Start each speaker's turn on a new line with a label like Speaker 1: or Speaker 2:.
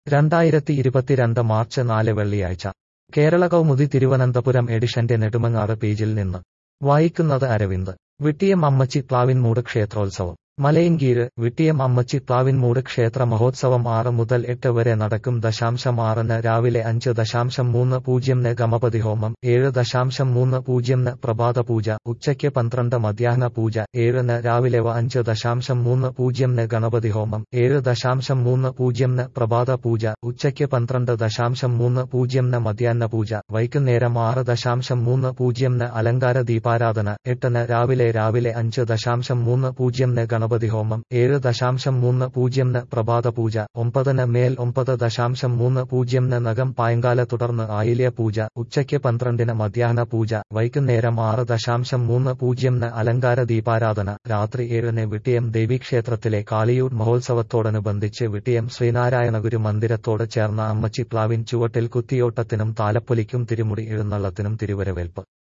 Speaker 1: രണ്ടായിരത്തി ഇരുപത്തിരണ്ട് മാർച്ച് നാല് വെള്ളിയാഴ്ച കേരള കൗമുദി തിരുവനന്തപുരം എഡിഷന്റെ നെടുമങ്ങാട് പേജിൽ നിന്ന് വായിക്കുന്നത് അരവിന്ദ് വിട്ടിയം അമ്മച്ചി പ്ലാവിൻമൂട് ക്ഷേത്രോത്സവം മലയൻകീഴ് വിട്ടിയം അമ്മച്ചി പ്ലാവിൻമൂട് ക്ഷേത്ര മഹോത്സവം ആറ് മുതൽ എട്ട് വരെ നടക്കും ദശാംശം ആറിന് രാവിലെ അഞ്ച് ദശാംശം മൂന്ന് പൂജ്യംന് ഗമപതി ഹോമം ഏഴ് ദശാംശം മൂന്ന് പൂജ്യംന് പ്രഭാത പൂജ ഉച്ചയ്ക്ക് പന്ത്രണ്ട് മധ്യാഹ്ന പൂജ ഏഴിന് രാവിലെ അഞ്ച് ദശാംശം മൂന്ന് പൂജ്യംന് ഗണപതി ഹോമം ഏഴ് ദശാംശം മൂന്ന് പൂജ്യംന് പ്രഭാത പൂജ ഉച്ചയ്ക്ക് പന്ത്രണ്ട് ദശാംശം മൂന്ന് പൂജ്യംന് മധ്യാഹ്ന പൂജ വൈകുന്നേരം ആറ് ദശാംശം മൂന്ന് പൂജ്യംന് അലങ്കാര ദീപാരാധന എട്ടിന് രാവിലെ രാവിലെ അഞ്ച് ദശാംശം മൂന്ന് പൂജ്യംന് ഗണപതി ഹോമം ഏഴ് ദശാംശം മൂന്ന് പൂജ്യംന് പ്രഭാത പൂജ ഒമ്പതിന് മേൽ ഒമ്പത് ദശാംശം മൂന്ന് പൂജ്യംന് നഖം പായങ്കാല തുടർന്ന് ആയില്യ പൂജ ഉച്ചയ്ക്ക് പന്ത്രണ്ടിന് മധ്യാഹ്ന പൂജ വൈകുന്നേരം ആറ് ദശാംശം മൂന്ന് പൂജ്യംന് അലങ്കാര ദീപാരാധന രാത്രി ഏഴിന് വിട്ടിയം ദേവീക്ഷേത്രത്തിലെ കാളിയൂർ മഹോത്സവത്തോടനുബന്ധിച്ച് വിട്ടിയം ശ്രീനാരായണ ഗുരു മന്ദിരത്തോട് ചേർന്ന അമ്മച്ചി പ്ലാവിൻ ചുവട്ടിൽ കുത്തിയോട്ടത്തിനും താലപ്പൊലിക്കും തിരുമുടി എഴുന്നള്ളത്തിനും തിരുവരവേൽപ്പ്